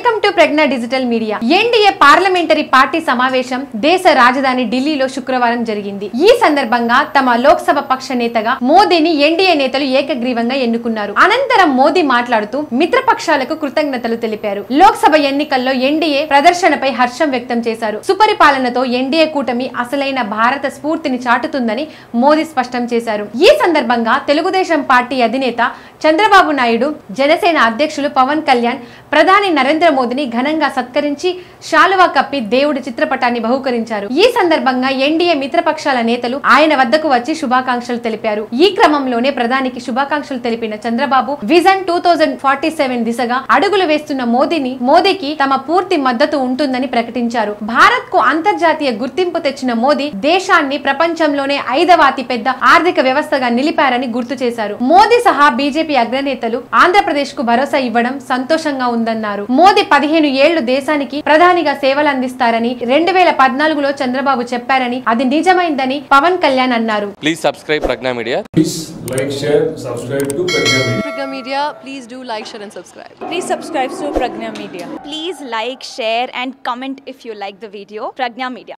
Welcome to Prajna digital media NDA parliamentary party సమావేశం దేశ రాజధాని ఢిల్లీలో శుక్రవారం జరిగింది ఈ సందర్భంగా తమ లోక్సభ పక్ష నేతగా మోదీని ఎన్డీఏ నేతలు ఏకగ్రీవంగా ఎన్నుకున్నారు అనంతరం మోదీ మాట్లాడుతూ మిత్రపక్షాలకు కృతజ్ఞతలు తెలిపారు లోక్సభ ఎన్నికల్లో ఎన్డీఏ ప్రదర్శనపై హర్షం వ్యక్తం చేశారు సుపరిపాలనతో ఎన్డీఏ కూటమి అసలైన భారత స్ఫూర్తిని చాటుతుందని మోదీ స్పష్టం చేశారు ఈ సందర్భంగా తెలుగుదేశం పార్టీ అధినేత చంద్రబాబు నాయుడు జనసేన అధ్యక్షులు పవన్ కళ్యాణ్ ప్రధాని నరేంద్ర మోదీని ఘనంగా సత్కరించి శాలువా కప్పి దేవుడి చిత్రపటాన్ని బహుకరించారు ఈ సందర్భంగా ఎన్డీఏ మిత్రపక్షాల నేతలు ఆయన వద్దకు వచ్చి శుభాకాంక్షలు తెలిపారు ఈ క్రమంలోనే ప్రధానికి శుభాకాంక్షలు తెలిపిన Chandrababu vision two thousand forty seven దిశగా అడుగులు వేస్తున్న మోదీని మోదీకి తమ పూర్తి మద్దతు ఉంటుందని ప్రకటించారు భారత్ కు అంతర్జాతీయ గుర్తింపు తెచ్చిన మోదీ దేశాన్ని ప్రపంచంలోనే ఐదవ అతిపెద్ద ఆర్థిక వ్యవస్థగా నిలిపారని గుర్తు చేశారు మోదీ సహా బీజేపీ అగ్రనేతలు ఆంధ్రప్రదేశ్ కు భరోసా ఇవ్వడం సంతోషంగా ఉందన్నారు మోదీ పదిహేను ఏళ్లు దేశానికి ప్రధానిగా సేవలు అందిస్తారని రెండు వేల పద్నాలుగులో చంద్రబాబు చెప్పారని అది నిజమైందని పవన్ కళ్యాణ్ అన్నారు Please subscribe Pragna Media. Please like, share, subscribe to Pragya Media. Pragya Media, please do like, share, and subscribe. Please subscribe to Pragna Media. Please like, share, and comment if you like the video. Pragna Media.